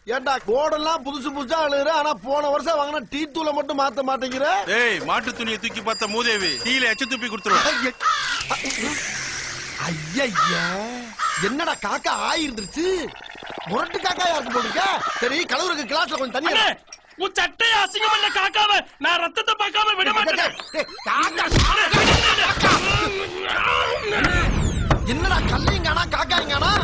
ஏண்டா கோடெல்லாம் புதுசு புதுசா அழுகுற ஆனா போன வருஷம் வாங்கின டீ தூளை மட்டும் மாத்த மாட்டேங்கிற ஏய் மாட்டு துணியை தூக்கி பார்த்த மூதேவி டீல எச்ச துப்பி கொடுத்துருவேன் ஐயா என்னடா காக்கா ஆயிருந்துருச்சு முரட்டு காக்கா யாருக்கு போட்டுருக்க சரி கலவருக்கு கிளாஸ்ல கொஞ்சம் தண்ணி அண்ணே, உன் சட்டையை அசிங்கம் பண்ண காக்காம நான் ரத்தத்தை பார்க்காம விட மாட்டேன் டேய், காக்கா, என்னடா கல்லைங்கானா காக்காய்ங்கானா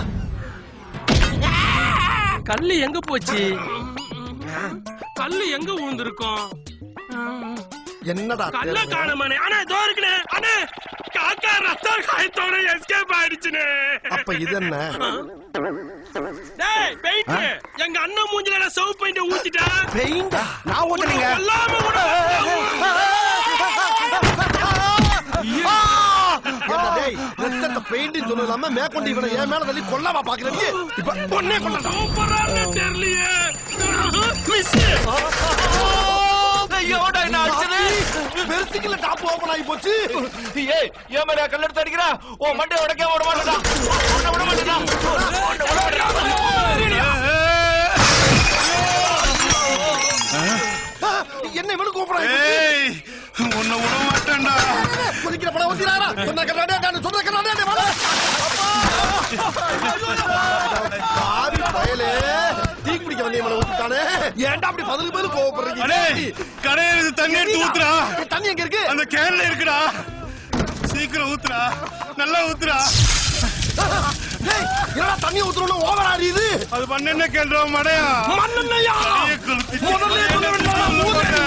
கல்லு எங்க போச்சு கல்லு எங்க விழுந்திருக்கும் என்னடா கல்ல தேடுற? காணமானே அண்ணே இதோ இருக்குனே அண்ணே காக்கா ரத்தம் காயத்தோட எஸ்கேப் ஆயிடுச்சுனே அப்ப இது என்ன டேய் பெயிண்ட் எங்க அண்ணன் மூஞ்சில நான் சவு பெயிண்ட் ஊத்திட்டா பெயிண்டா நான் ஊத்துனீங்க கொல்லாம விட ஏண்டா டேய் ரத்தத்தை பெயிண்ட் சொன்னது இல்லாம மேற்கொண்டு இவனை என் மேல தள்ளி கொல்லாமா பாக்குறீங்க இப்ப பொண்ணே கொண்டா சூப்பரான தெரியலையே மிஸ் ஐயோடா என்ன அடிச்சது பெருசுக்குள்ள டாப் ஓபன் ஆகி போச்சு ஏய் ஏன் மேல கல் எடுத்து அடிக்கிறா ஓ மண்டை உடைக்க விட மாட்டேடா உன்னை விட மாட்டேடா உன்னை விட மாட்டேடா என்ன இவனு கூப்பிடுறாங்க ஏய் உன்னை விட மாட்டேன்டா குதிக்கிற படம் ஊத்திராரா சொன்ன கண்ணாடியா நான் சொன்ன கண்ணாடியா வாடா பாவி பயலே டீ குடிக்க வந்தே மேல ஊத்திட்டானே ஏன்டா அப்படி பதிலுக்கு பதில் கோவப்படுறீங்க அடே கடையில தண்ணி எடுத்து ஊத்துறா தண்ணி எங்க இருக்கு அந்த கேன்ல இருக்குடா சீக்கிரம் ஊத்துறா நல்லா ஊத்துறா டேய், என்னடா தண்ணி ஊத்துறோம்னு ஓவர் ஆறியுது அது பண்ண என்ன கேள்றா மடையா மண்ணெண்ணையா அடியே கொளுத்தி- முதல்ல சொல்ல வேண்டாம் ஊதுறேன்.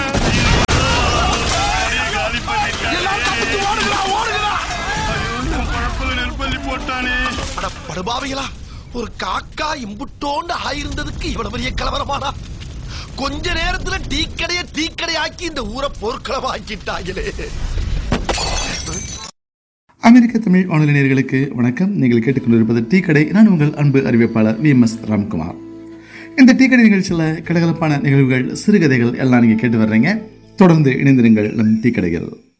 அடியே காலி பண்ணிட்டானே. எல்லாரும் தப்பிச்சு ஓடுகிறா ஓடுகிறா உன் குழப்பல நெருப்பள்ளி போட்டானே அட படுபாவிகளா ஒரு காக்கா இம்புட்டோண்டு ஆயிருந்ததுக்கு இவ்வளவு பெரிய கலவரமானா கொஞ்ச நேரத்துல டீ கடைய டீ கடையாக்கி இந்த ஊரை போர்க்களமாக்கிட்டாங்களே அமெரிக்க தமிழ் வானொலி நேயர்களுக்கு வணக்கம் நீங்கள் கேட்டுக்கொண்டிருப்பது டீ கடை நான் உங்கள் அன்பு அறிவிப்பாளர் வி எம் எஸ் ராம்குமார் இந்த டீ கடை நிகழ்ச்சியில் கலகலப்பான நிகழ்வுகள் சிறுகதைகள் எல்லாம் நீங்கள் கேட்டு வர்றீங்க தொடர்ந்து இணைந்திருங்கள் நம் டீ கடைகள்